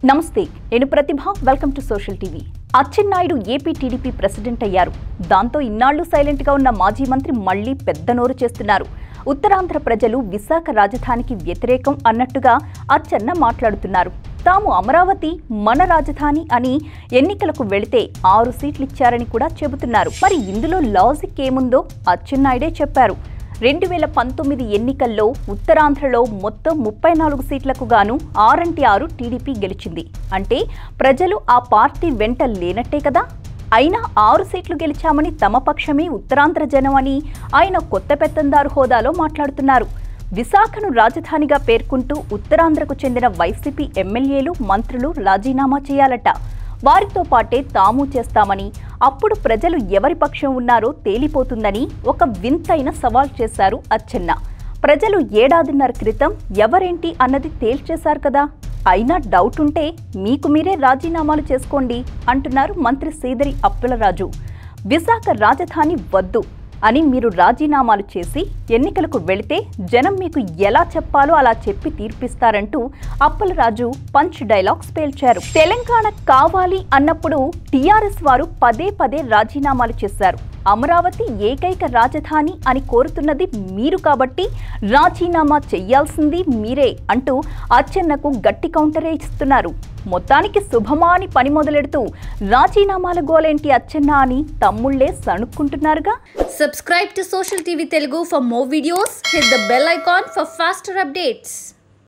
నమస్తే నేను Pratibha welcome to social TV Atchannaidu AP TDP president అయ్యారు దాంతో ఇన్నాళ్లు సైలెంట్ గా ఉన్న మాజీ మంత్రి మళ్లీ పెద్ద నోరు చేస్తున్నారు ఉత్తరాంధ్ర ప్రజలు విశాఖ రాజధానికి వ్యతిరేకం అన్నట్టుగా అచ్చెన్న మాట్లాడుతున్నారు తాము అమరావతి మన రాజధాని అని ఎన్నికలకు వెళితే ఆరు సీట్లు ఇచ్చారని కూడా చెబుతున్నారు మరి ఇందులో లాజిక్ ఏముందో అచ్చెన్నాయుడే చెప్పారు రెండు వేల పంతొమ్మిది ఎన్నికల్లో ఉత్తరాంధ్రలో మొత్తం ముప్పై నాలుగు సీట్లకు గాను ఆరంటి ఆరు టీడీపీ గెలిచింది అంటే ప్రజలు ఆ పార్టీ వెంట లేనట్టే కదా అయినా ఆరు సీట్లు గెలిచామని తమ పక్షమే ఉత్తరాంధ్ర జనం అని ఆయన కొత్త పెత్తందారు హోదాలో మాట్లాడుతున్నారు విశాఖను రాజధానిగా పేర్కొంటూ ఉత్తరాంధ్రకు చెందిన వైసీపీ ఎమ్మెల్యేలు మంత్రులు రాజీనామా చేయాలట వారితో పాటే తాము చేస్తామని అప్పుడు ప్రజలు ఎవరి పక్షం ఉన్నారో తేలిపోతుందని ఒక వింతైన సవాల్ చేశారు అచ్చెన్న ప్రజలు ఏడాదిన్నర క్రితం ఎవరేంటి అన్నది తేల్చేశారు కదా అయినా డౌట్ ఉంటే మీకు మీరే రాజీనామాలు చేసుకోండి అంటున్నారు మంత్రి సీదరి అప్పులరాజు విశాఖ రాజధాని వద్దు అని మీరు రాజీనామాలు చేసి ఎన్నికలకు వెళితే జనం మీకు ఎలా చెప్పాలో అలా చెప్పి తీర్పిస్తారంటూ అప్పలరాజు పంచ్ డైలాగ్స్ పేల్చారు తెలంగాణ కావాలి అన్నప్పుడు టీఆర్ఎస్ వారు పదే పదే రాజీనామాలు చేశారు అమరావతి ఏకైక రాజధాని అని కోరుతున్నది మీరు కాబట్టి రాజీనామా చెయ్యాల్సింది మీరే అంటూ అచ్చెన్నకు గట్టి కౌంటరే ఇస్తున్నారు మొత్తానికి శుభమా అని పని మొదలెడుతూ రాజీనామాల గోలేంటి అచ్చెన్న అని తమ్ముళ్లే సణుక్కుంటున్నారుగా Subscribe to Social TV Telugu for more videos. Hit the bell icon for faster updates.